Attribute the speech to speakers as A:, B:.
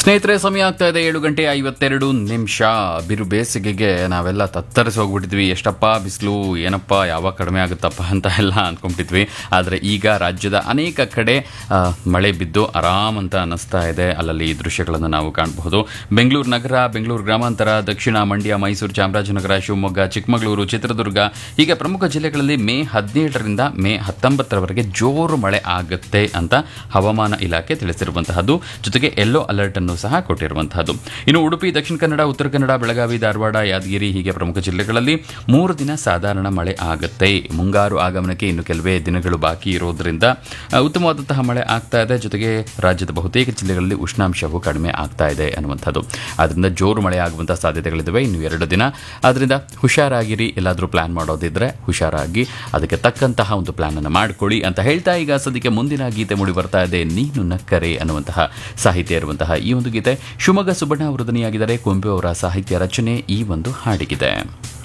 A: ಸ್ನೇಹಿತರೆ ಸಮಯ ಆಗ್ತಾ ಇದೆ ಏಳು ಗಂಟೆ ಐವತ್ತೆರಡು ನಿಮಿಷ ಬಿರು ಬೇಸಿಗೆಗೆ ನಾವೆಲ್ಲ ತತ್ತರಿಸಿ ಹೋಗ್ಬಿಟ್ಟಿದ್ವಿ ಎಷ್ಟಪ್ಪ ಬಿಸಿಲು ಏನಪ್ಪ ಯಾವಾಗ ಕಡಿಮೆ ಆಗುತ್ತಪ್ಪ ಅಂತ ಎಲ್ಲ ಅಂದ್ಕೊಂಬಿಟ್ಟಿದ್ವಿ ಆದರೆ ಈಗ ರಾಜ್ಯದ ಅನೇಕ ಕಡೆ ಆ, ಮಳೆ ಬಿದ್ದು ಆರಾಮ್ ಅಂತ ಅನ್ನಿಸ್ತಾ ಇದೆ ಅಲ್ಲಲ್ಲಿ ಈ ದೃಶ್ಯಗಳನ್ನು ನಾವು ಕಾಣಬಹುದು ಬೆಂಗಳೂರು ನಗರ ಬೆಂಗಳೂರು ಗ್ರಾಮಾಂತರ ದಕ್ಷಿಣ ಮಂಡ್ಯ ಮೈಸೂರು ಚಾಮರಾಜನಗರ ಶಿವಮೊಗ್ಗ ಚಿಕ್ಕಮಗಳೂರು ಚಿತ್ರದುರ್ಗ ಹೀಗೆ ಪ್ರಮುಖ ಜಿಲ್ಲೆಗಳಲ್ಲಿ ಮೇ ಹದಿನೇಳರಿಂದ ಮೇ ಹತ್ತೊಂಬತ್ತರವರೆಗೆ ಜೋರು ಮಳೆ ಆಗುತ್ತೆ ಅಂತ ಹವಾಮಾನ ಇಲಾಖೆ ತಿಳಿಸಿರುವಂತಹದ್ದು ಜೊತೆಗೆ ಯೆಲ್ಲೋ ಅಲರ್ಟ್ ಅನ್ನು ಸಹ ಕೊಟ್ಟಿರುವಂತಹದ್ದು ಇನ್ನು ಉಡುಪಿ ದಕ್ಷಿಣ ಕನ್ನಡ ಉತ್ತರ ಕನ್ನಡ ಬೆಳಗಾವಿ ಧಾರವಾಡ ಯಾದಗಿರಿ ಹೀಗೆ ಪ್ರಮುಖ ಜಿಲ್ಲೆಗಳಲ್ಲಿ ಮೂರು ದಿನ ಸಾಧಾರಣ ಮಳೆ ಆಗುತ್ತೆ ಮುಂಗಾರು ಆಗಮನಕ್ಕೆ ಇನ್ನು ಕೆಲವೇ ದಿನಗಳು ಬಾಕಿ ಇರೋದ್ರಿಂದ ಆ, ಉತ್ತಮವಾದಂತಹ ಮಳೆ ಆಗ್ತಾ ಇದೆ ಜೊತೆಗೆ ರಾಜ್ಯದ ಬಹುತೇಕ ಜಿಲ್ಲೆಗಳಲ್ಲಿ ಉಷ್ಣಾಂಶವು ಕಡಿಮೆ ಆಗ್ತಾ ಇದೆ ಅನ್ನುವಂಥದ್ದು ಆದ್ದರಿಂದ ಜೋರು ಮಳೆ ಆಗುವಂತಹ ಸಾಧ್ಯತೆಗಳಿದ್ದಾವೆ ಇನ್ನು ಎರಡು ದಿನ ಆದ್ದರಿಂದ ಹುಷಾರಾಗಿರಿ ಎಲ್ಲಾದರೂ ಪ್ಲಾನ್ ಮಾಡೋದಿದ್ರೆ ಹುಷಾರಾಗಿ ಅದಕ್ಕೆ ತಕ್ಕಂತಹ ಒಂದು ಪ್ಲಾನ್ ಅನ್ನು ಮಾಡ್ಕೊಳ್ಳಿ ಅಂತ ಹೇಳ್ತಾ ಈಗ ಸದ್ಯಕ್ಕೆ ಮುಂದಿನ ಗೀತೆ ಮೂಡಿ ಬರ್ತಾ ಇದೆ ನೀನು ನಕ್ಕರೆ ಅನ್ನುವಂತಹ ಸಾಹಿತ್ಯ ಇರುವಂತಹ ಈ ಒಂದು ಗೀತೆ ಶಿವಮೊಗ್ಗ ಸುಬ್ಬಣ್ಣ ಅವರು ಧ್ವನಿಯಾಗಿದ್ದಾರೆ ಕುಂಬೆ ಅವರ ಸಾಹಿತ್ಯ ರಚನೆ ಈ ಒಂದು ಹಾಡಿಗಿದೆ